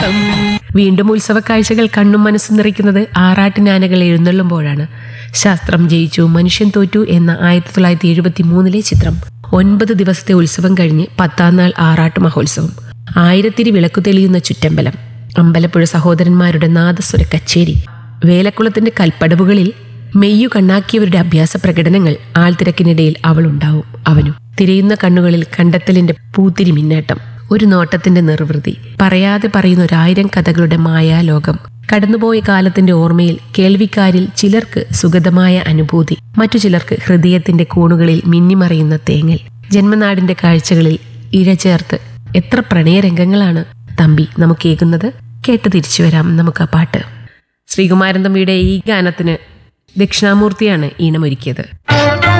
ആറാട്ടും വീണ്ടും ഉത്സവ കാഴ്ചകൾ കണ്ണും മനസ്സും നിറയ്ക്കുന്നത് ആറാട്ടിനാനകൾ എഴുന്നള്ളുമ്പോഴാണ് ശാസ്ത്രം ജയിച്ചു മനുഷ്യൻ തോറ്റു എന്ന ആയിരത്തി തൊള്ളായിരത്തി എഴുപത്തി മൂന്നിലെ ചിത്രം ഒൻപത് ദിവസത്തെ ഉത്സവം കഴിഞ്ഞ് പത്താം നാൾ ആറാട്ട് മഹോത്സവം ആയിരത്തിരി വിളക്കു തെളിയുന്ന ചുറ്റമ്പലം അമ്പലപ്പുഴ സഹോദരന്മാരുടെ നാദസ്വര കച്ചേരി വേലക്കുളത്തിന്റെ കൽപ്പടവുകളിൽ മെയ്യു കണ്ണാക്കിയവരുടെ അഭ്യാസ പ്രകടനങ്ങൾ ആൾത്തിരക്കിനിടയിൽ അവളുണ്ടാവും അവനും തിരയുന്ന കണ്ണുകളിൽ കണ്ടെത്തലിന്റെ പൂത്തിരി മിന്നാട്ടം ഒരു നോട്ടത്തിന്റെ നിർവൃതി പറയാതെ പറയുന്ന ഒരായിരം കഥകളുടെ മായാലോകം കടന്നുപോയ കാലത്തിന്റെ ഓർമ്മയിൽ കേൾവിക്കാരിൽ ചിലർക്ക് സുഗതമായ അനുഭൂതി മറ്റു ചിലർക്ക് ഹൃദയത്തിന്റെ കോണുകളിൽ മിന്നിമറയുന്ന തേങ്ങൽ ജന്മനാടിന്റെ കാഴ്ചകളിൽ ഇഴചേർത്ത് എത്ര പ്രണയരംഗങ്ങളാണ് തമ്പി നമുക്കേകുന്നത് കേട്ട് തിരിച്ചു വരാം നമുക്ക് ആ പാട്ട് ശ്രീകുമാരൻ തമ്പിയുടെ ഈ ഗാനത്തിന് ദക്ഷിണാമൂർത്തിയാണ് ഈണമൊരുക്കിയത്